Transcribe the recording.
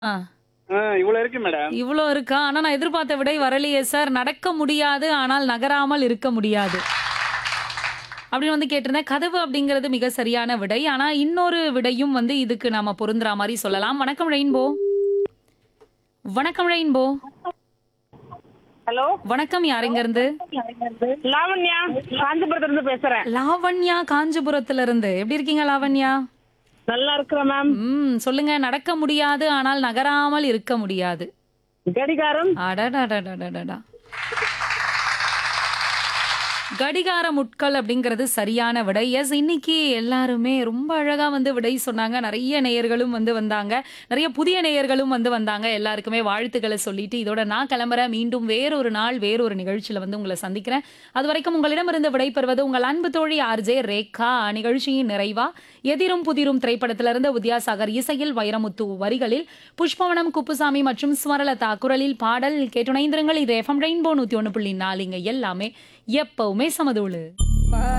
ஆ ஆ, இவ்வளவு இருக்கு மேடம் இவ்வளோ இருக்கா ஆனா நான் எதிர்பார்த்த விடை வரலையே சார் நடக்க முடியாது ஆனால் நகராமல் இருக்க முடியாது அப்படின்னு வந்து கேட்டிருந்தேன் கதவு அப்படிங்கிறது மிக சரியான விடை ஆனா இன்னொரு விடையும் வந்து இதுக்கு நாம பொருந்துற மாதிரி சொல்லலாம் வணக்கம் ரெயின்போ வணக்கம் ரெயின்போ ஹலோ வணக்கம் யாருங்க இருந்து லாவண்யா காஞ்சிபுரத்துல இருந்து பேசுறேன் லாவண்யா காஞ்சிபுரத்துல இருந்து எப்படி இருக்கீங்க லாவண்யா நல்லா இருக்கிறேன் மேம் ம் சொல்லுங்க நடக்க முடியாது ஆனால் நகராமல் இருக்க முடியாது கடிகாரம் அடடடடடடடா கடிகார முட்கள் அப்படிங்கிறது சரியான விடை எஸ் இன்னைக்கு எல்லாருமே ரொம்ப அழகா வந்து விடை சொன்னாங்க நிறைய நேயர்களும் வந்து வந்தாங்க நிறைய புதிய நேயர்களும் வந்து வந்தாங்க எல்லாருக்குமே வாழ்த்துக்களை சொல்லிட்டு இதோட நான் கிளம்புறேன் மீண்டும் வேறொரு நாள் வேறொரு நிகழ்ச்சியில வந்து உங்களை சந்திக்கிறேன் அது வரைக்கும் உங்களிடமிருந்து விடைபெறுவது உங்கள் அன்பு தோழி ஆர்ஜே ரேகா நிகழ்ச்சியின் நிறைவா எதிரும் புதிரும் திரைப்படத்திலிருந்து வித்யாசாகர் இசையில் வைரமுத்து வரிகளில் புஷ்பவனம் குப்புசாமி மற்றும் ஸ்வரலதா குரலில் பாடல் கேட்டுணைந்திருங்கள் இது எஃப்எம் ரெயின்போ நூத்தி ஒன்று புள்ளி நாலுங்க எல்லாமே எப்பவுமே சமதூளு